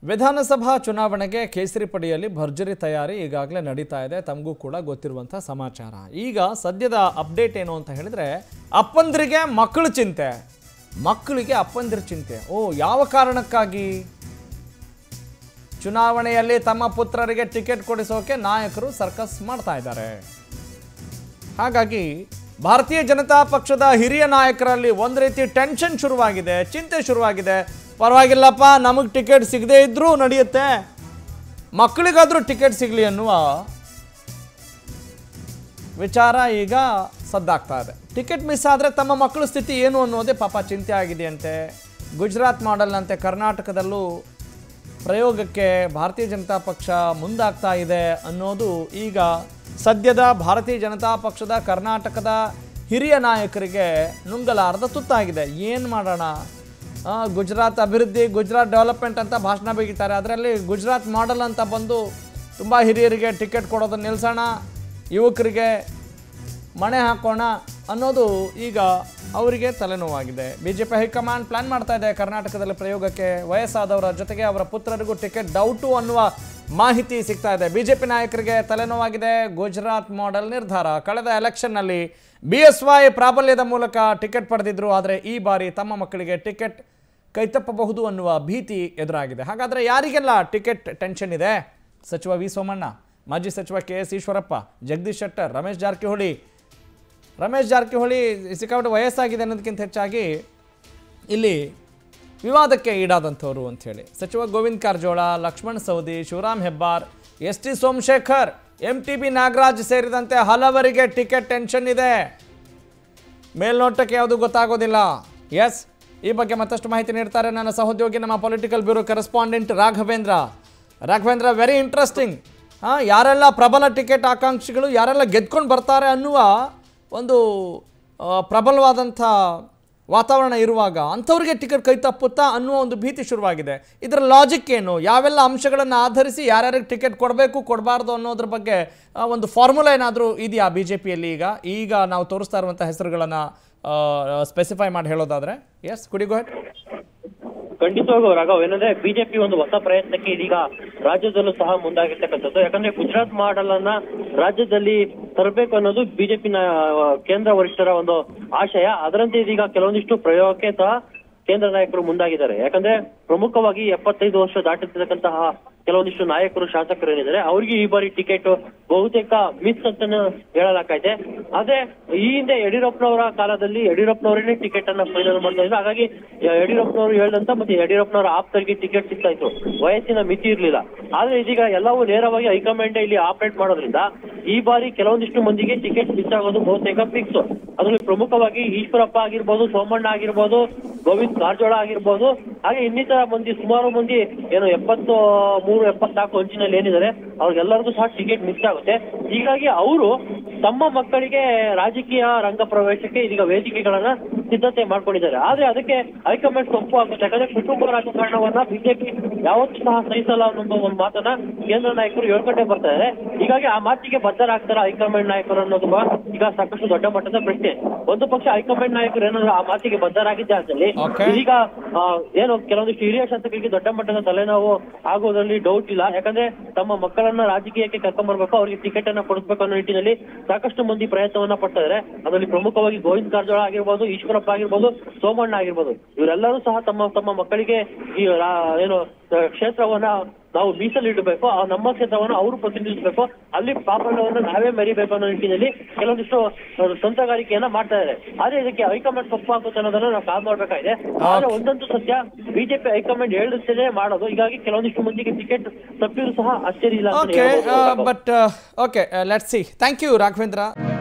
ವಿಧಾನಸಭಾ ಚುನಾವಣೆಗೆ ಕೇಸರಿ ಪಡಿಯಲ್ಲಿ ಭರ್ಜರಿ ತಯಾರಿ ಈಗಾಗಲೇ ನಡೀತಾ ಇದೆ ತಮಗೂ ಕೂಡ ಗೊತ್ತಿರುವಂಥ ಸಮಾಚಾರ ಈಗ ಸದ್ಯದ ಅಪ್ಡೇಟ್ ಏನು ಅಂತ ಹೇಳಿದ್ರೆ ಅಪ್ಪಂದ್ರಿಗೆ ಮಕ್ಕಳು ಚಿಂತೆ ಮಕ್ಕಳಿಗೆ ಅಪ್ಪಂದಿರ ಚಿಂತೆ ಓ ಯಾವ ಕಾರಣಕ್ಕಾಗಿ ಚುನಾವಣೆಯಲ್ಲಿ ತಮ್ಮ ಪುತ್ರರಿಗೆ ಟಿಕೆಟ್ ಕೊಡಿಸೋಕೆ ನಾಯಕರು ಸರ್ಕಸ್ ಮಾಡ್ತಾ ಇದ್ದಾರೆ ಹಾಗಾಗಿ ಭಾರತೀಯ ಜನತಾ ಪಕ್ಷದ ಹಿರಿಯ ನಾಯಕರಲ್ಲಿ ಒಂದು ರೀತಿ ಟೆನ್ಷನ್ ಶುರುವಾಗಿದೆ ಚಿಂತೆ ಶುರುವಾಗಿದೆ ಪರವಾಗಿಲ್ಲಪ್ಪ ನಮಗೆ ಟಿಕೆಟ್ ಸಿಗದೇ ಇದ್ರೂ ನಡೆಯುತ್ತೆ ಮಕ್ಕಳಿಗಾದರೂ ಟಿಕೆಟ್ ಸಿಗಲಿ ಅನ್ನುವ ವಿಚಾರ ಈಗ ಸದ್ದಾಗ್ತಾ ಇದೆ ಟಿಕೆಟ್ ಮಿಸ್ ಆದರೆ ತಮ್ಮ ಮಕ್ಕಳ ಸ್ಥಿತಿ ಏನು ಅನ್ನೋದೇ ಪಾಪ ಚಿಂತೆ ಆಗಿದೆಯಂತೆ ಗುಜರಾತ್ ಮಾಡೆಲ್ನಂತೆ ಕರ್ನಾಟಕದಲ್ಲೂ ಪ್ರಯೋಗಕ್ಕೆ ಭಾರತೀಯ ಜನತಾ ಪಕ್ಷ ಮುಂದಾಗ್ತಾ ಇದೆ ಅನ್ನೋದು ಈಗ ಸದ್ಯದ ಭಾರತೀಯ ಜನತಾ ಪಕ್ಷದ ಕರ್ನಾಟಕದ ಹಿರಿಯ ನಾಯಕರಿಗೆ ನುಂಗಲಾರದ ತುತ್ತಾಗಿದೆ ಏನು ಮಾಡೋಣ ಆ, ಗುಜರಾತ್ ಅಭಿವೃದ್ಧಿ ಗುಜರಾತ್ ಡೆವಲಪ್ಮೆಂಟ್ ಅಂತ ಭಾಷಣ ಬಿಗಿತಾರೆ ಅದರಲ್ಲಿ ಗುಜರಾತ್ ಮಾಡೆಲ್ ಅಂತ ಬಂದು ತುಂಬ ಹಿರಿಯರಿಗೆ ಟಿಕೆಟ್ ಕೊಡೋದನ್ನ ನಿಲ್ಲಿಸೋಣ ಯುವಕರಿಗೆ ಮಣೆ ಹಾಕೋಣ ಅನ್ನೋದು ಈಗ ಅವರಿಗೆ ತಲೆನೋವಾಗಿದೆ B J P high command plan ಮಾಡ್ತಾ ಇದೆ ಕರ್ನಾಟಕದಲ್ಲಿ ಪ್ರಯೋಗಕ್ಕೆ ವಯಸ್ಸಾದವರ ಜೊತೆಗೆ ಅವರ ಪುತ್ರರಿಗೂ ಟಿಕೆಟ್ ಡೌಟು ಅನ್ನುವ ಮಾಹಿತಿ ಸಿಗ್ತಾ ಇದೆ ಬಿ ಜೆ ಪಿ ನಾಯಕರಿಗೆ ತಲೆನೋವಾಗಿದೆ ಗುಜರಾತ್ ಮಾಡೆಲ್ ನಿರ್ಧಾರ ಕಳೆದ ಎಲೆಕ್ಷನ್ನಲ್ಲಿ ಬಿ ಎಸ್ ವೈ ಪ್ರಾಬಲ್ಯದ ಮೂಲಕ ಟಿಕೆಟ್ ಪಡೆದಿದ್ರು ಆದರೆ ಈ ಬಾರಿ ತಮ್ಮ ಮಕ್ಕಳಿಗೆ ಟಿಕೆಟ್ ಕೈತಪ್ಪಬಹುದು ಅನ್ನುವ ಭೀತಿ ಎದುರಾಗಿದೆ ಹಾಗಾದರೆ ಯಾರಿಗೆಲ್ಲ ಟಿಕೆಟ್ ಟೆನ್ಷನ್ ಇದೆ ಸಚಿವ ವಿ ಸೋಮಣ್ಣ ಮಾಜಿ ಸಚಿವ ಕೆ ಎಸ್ ಈಶ್ವರಪ್ಪ ಜಗದೀಶ್ ಶೆಟ್ಟರ್ ರಮೇಶ್ ಜಾರಕಿಹೊಳಿ ರಮೇಶ್ ಜಾರಕಿಹೊಳಿ ಸಿಕ್ಕಾಪಟ್ಟೆ ವಯಸ್ಸಾಗಿದೆ ಅನ್ನೋದಕ್ಕಿಂತ ಹೆಚ್ಚಾಗಿ ಇಲ್ಲಿ ವಿವಾದಕ್ಕೆ ಈಡಾದಂಥವ್ರು ಅಂಥೇಳಿ ಸಚಿವ Govind Karjol Laxman Savadi Shivaram Hebbar S T Somashekar M T B Nagaraj ಸೇರಿದಂತೆ ಹಲವರಿಗೆ ಟಿಕೆಟ್ ಟೆನ್ಷನ್ ಇದೆ ಮೇಲ್ನೋಟಕ್ಕೆ ಯಾವುದು ಗೊತ್ತಾಗೋದಿಲ್ಲ ಎಸ್ ಈ ಬಗ್ಗೆ ಮತ್ತಷ್ಟು ಮಾಹಿತಿ ನೀಡ್ತಾರೆ ನನ್ನ ಸಹೋದ್ಯೋಗಿ ನಮ್ಮ political bureau correspondent Raghavendra Raghavendra very interesting ಹಾಂ ಯಾರೆಲ್ಲ ಪ್ರಬಲ ಟಿಕೆಟ್ ಆಕಾಂಕ್ಷಿಗಳು ಯಾರೆಲ್ಲ ಗೆದ್ಕೊಂಡು ಬರ್ತಾರೆ ಅನ್ನುವ ಒಂದು ಆ, ಪ್ರಬಲವಾದಂಥ ವಾತಾವರಣ ಇರುವಾಗ ಅಂಥವ್ರಿಗೆ ಟಿಕೆಟ್ ಕೈ ತಪ್ಪುತ್ತಾ ಅನ್ನುವ ಒಂದು ಭೀತಿ ಶುರುವಾಗಿದೆ ಇದರ ಲಾಜಿಕ್ ಏನು ಯಾವೆಲ್ಲ ಅಂಶಗಳನ್ನು ಆಧರಿಸಿ ಯಾರ್ಯಾರಿಗೆ ಟಿಕೆಟ್ ಕೊಡಬೇಕು ಕೊಡಬಾರ್ದು ಅನ್ನೋದ್ರ ಬಗ್ಗೆ ಆ, ಒಂದು ಫಾರ್ಮುಲಾ ಏನಾದರೂ ಇದೆಯಾ ಬಿ ಜೆ ಪಿಯಲ್ಲಿ ಈಗ ಈಗ ನಾವು ತೋರಿಸ್ತಾ ಇರುವಂಥ ಹೆಸರುಗಳನ್ನು ಸ್ಪೆಸಿಫೈ ಮಾಡಿ ಹೇಳೋದಾದ್ರೆ ಎಸ್ ಕುಡಿಗೋ ಹೆಟ್ ಖಂಡಿತವಾಗೂ ರಾಘವ್ ಏನಂದ್ರೆ ಬಿಜೆಪಿ ಒಂದು ಹೊಸ ಪ್ರಯತ್ನಕ್ಕೆ ಇದೀಗ ರಾಜ್ಯದಲ್ಲೂ ಸಹ ಮುಂದಾಗಿರ್ತಕ್ಕಂಥದ್ದು ಯಾಕಂದ್ರೆ ಗುಜರಾತ್ ಮಾಡೆಲ್ ಅನ್ನ ರಾಜ್ಯದಲ್ಲಿ ತರಬೇಕು ಅನ್ನೋದು ಬಿಜೆಪಿನ ಕೇಂದ್ರ ವರಿಷ್ಠರ ಒಂದು ಆಶಯ ಅದರಂತೆ ಇದೀಗ ಕೆಲವೊಂದಿಷ್ಟು ಪ್ರಯೋಗಕ್ಕೆ ಸಹ ಕೇಂದ್ರ ನಾಯಕರು ಮುಂದಾಗಿದ್ದಾರೆ ಯಾಕಂದ್ರೆ ಪ್ರಮುಖವಾಗಿ ಎಪ್ಪತ್ತೈದು ವರ್ಷ ದಾಟಿರ್ತಕ್ಕಂತಹ ಕೆಲವೊಂದಿಷ್ಟು ನಾಯಕರು ಶಾಸಕರು ಏನಿದ್ದಾರೆ ಅವರಿಗೆ ಈ ಬಾರಿ ಟಿಕೆಟ್ ಬಹುತೇಕ ಮಿಸ್ ಅಂತ ಹೇಳಲಾಗೈತೆ ಆದ್ರೆ ಈ ಹಿಂದೆ ಯಡಿಯೂರಪ್ಪನವರ ಕಾಲದಲ್ಲಿ ಯಡಿಯೂರಪ್ಪನವರೇ ಟಿಕೆಟ್ ಅನ್ನ ಫೈನಲ್ ಮಾಡ್ತಾ ಇದ್ರು ಹಾಗಾಗಿ ಯಡಿಯೂರಪ್ಪನವರು ಹೇಳ್ದಂತ ಮತ್ತೆ ಯಡಿಯೂರಪ್ಪನವರ ಆಪ್ತರಿಗೆ ಟಿಕೆಟ್ ಸಿಗ್ತಾ ಇತ್ತು ವಯಸ್ಸಿನ ಮಿತಿ ಇರ್ಲಿಲ್ಲ ಆದ್ರೆ ಇದೀಗ ಎಲ್ಲವೂ ನೇರವಾಗಿ ಹೈಕಮಾಂಡ್ ಇಲ್ಲಿ ಆಪರೇಟ್ ಮಾಡೋದ್ರಿಂದ ಈ ಬಾರಿ ಕೆಲವೊಂದಿಷ್ಟು ಮಂದಿಗೆ ಟಿಕೆಟ್ ಮಿಸ್ ಆಗೋದು ಬಹುತೇಕ ಫಿಕ್ಸ್ ಅದರಲ್ಲಿ ಪ್ರಮುಖವಾಗಿ ಈಶ್ವರಪ್ಪ ಆಗಿರ್ಬೋದು ಸೋಮಣ್ಣ ಆಗಿರ್ಬೋದು ಗೋವಿಂದ್ ಕಾರಜೋಳ ಆಗಿರ್ಬೋದು ಹಾಗೆ ಇನ್ನಿತರ ಮಂದಿ ಸುಮಾರು ಮಂದಿ ಏನು ಎಪ್ಪತ್ತು ಮೂರು ಎಪ್ಪತ್ನಾಲ್ಕು ಅಂಚಿನಲ್ಲಿ ಏನಿದ್ದಾರೆ ಅವ್ರಿಗೆಲ್ಲರಿಗೂ ಸಹ ಟಿಕೆಟ್ ಮಿಸ್ ಆಗುತ್ತೆ ಹೀಗಾಗಿ ಅವರು ತಮ್ಮ ಮಕ್ಕಳಿಗೆ ರಾಜಕೀಯ ರಂಗ ಪ್ರವೇಶಕ್ಕೆ ಇದೀಗ ವೇದಿಕೆಗಳನ್ನ ಸಿದ್ಧತೆ ಮಾಡ್ಕೊಂಡಿದ್ದಾರೆ ಆದ್ರೆ ಅದಕ್ಕೆ ಹೈಕಮಾಂಡ್ ತಪ್ಪು ಆಗುತ್ತೆ ಯಾಕಂದ್ರೆ ಕುಟುಂಬ ರಾಜಕಾರಣವನ್ನ ಬಿಜೆಪಿ ಯಾವತ್ತೂ ಸಹ ಸಹಿಸಲ್ಲ ಅನ್ನೋ ಒಂದು ಮಾತನ್ನ ಕೇಂದ್ರ ನಾಯಕರು ಹೇಳ್ಕೊಂಡೇ ಬರ್ತಾರೆ ಹೀಗಾಗಿ ಆ ಮಾತಿಗೆ ಬದ್ಧರಾಗ್ತಾರ ಹೈಕಮಾಂಡ್ ನಾಯಕರು ಅನ್ನೋದು ಈಗ ಸಾಕಷ್ಟು ದೊಡ್ಡ ಮಟ್ಟದ ಪ್ರಶ್ನೆ ಒಂದು ಪಕ್ಷ ಹೈಕಮಾಂಡ್ ನಾಯಕರು ಏನಾದ್ರು ಆ ಮಾತಿಗೆ ಬದ್ಧರಾಗಿದ್ದೆ ಆದಲ್ಲಿ Okay. ಇದೀಗ ಆ, ಏನು ಕೆಲವೊಂದಿಷ್ಟು ಹಿರಿಯ ಶಾಸಕರಿಗೆ ದೊಡ್ಡ ಮಟ್ಟದ ತಲೆನೋವು ಆಗೋದ್ರಲ್ಲಿ ಡೌಟ್ ಇಲ್ಲ ಯಾಕಂದ್ರೆ ತಮ್ಮ ಮಕ್ಕಳನ್ನ ರಾಜಕೀಯಕ್ಕೆ ಕರ್ಕೊಂಡ್ ಬರ್ಬೇಕು ಅವರಿಗೆ ಟಿಕೆಟ್ ಅನ್ನ ಕೊಡಿಸ್ಬೇಕು ಅನ್ನೋ ನಿಟ್ಟಿನಲ್ಲಿ ಸಾಕಷ್ಟು ಮಂದಿ ಪ್ರಯತ್ನವನ್ನ ಪಡ್ತಾ ಇದ್ದಾರೆ ಅದರಲ್ಲಿ ಪ್ರಮುಖವಾಗಿ ಗೋವಿಂದ್ ಕಾರಜೋಳ ಆಗಿರ್ಬೋದು ಈಶ್ವರಪ್ಪ ಆಗಿರ್ಬೋದು ಸೋಮಣ್ಣ ಆಗಿರ್ಬೋದು ಇವರೆಲ್ಲರೂ ಸಹ ತಮ್ಮ ತಮ್ಮ ಮಕ್ಕಳಿಗೆ ಈ ರಾ- ಏನು ಆ, ಕ್ಷೇತ್ರವನ್ನ ನಾವು ಮೀಸಲಿಡಬೇಕು ಆ ನಮ್ಮ ಕ್ಷೇತ್ರವನ್ನು ಅವರು ಪ್ರತಿನಿಧಿಸಬೇಕು ಅಲ್ಲಿ ಪಾಪಣ್ಣವನ್ನ ನಾವೇ ಮೆರಿಬೇಕು ಅನ್ನೋ ನಿಟ್ಟಿನಲ್ಲಿ ಕೆಲವೊಂದಿಷ್ಟು ಆ, ತಂತ್ರಗಾರಿಕೆಯನ್ನ ಮಾಡ್ತಾ ಇದ್ದಾರೆ ಆದ್ರೆ ಇದಕ್ಕೆ ಹೈಕಮಾಂಡ್ ತಪ್ಪು ಹಾಕುತ್ತೆ ಅನ್ನೋದನ್ನ ನಾವು ಕಾಲ್ ಮಾಡ್ಬೇಕಾಗಿದೆ ಆದ್ರೆ ಒಂದಂತೂ ಸತ್ಯ ಬಿಜೆಪಿ ಹೈಕಮಾಂಡ್ ಹೇಳಿರ್ತೇನೆ ಮಾಡೋದು ಹೀಗಾಗಿ ಕೆಲವೊಂದಿಷ್ಟು ಮಂದಿಗೆ ಟಿಕೆಟ್ ತಪ್ಪಿದ್ರು ಸಹ ಅಚ್ಚರಿ ಇಲ್ಲ ಅಂತ ಓಕೆ ಹೇಳ್ಬೋದು. But okay let's see thank you Raghavendra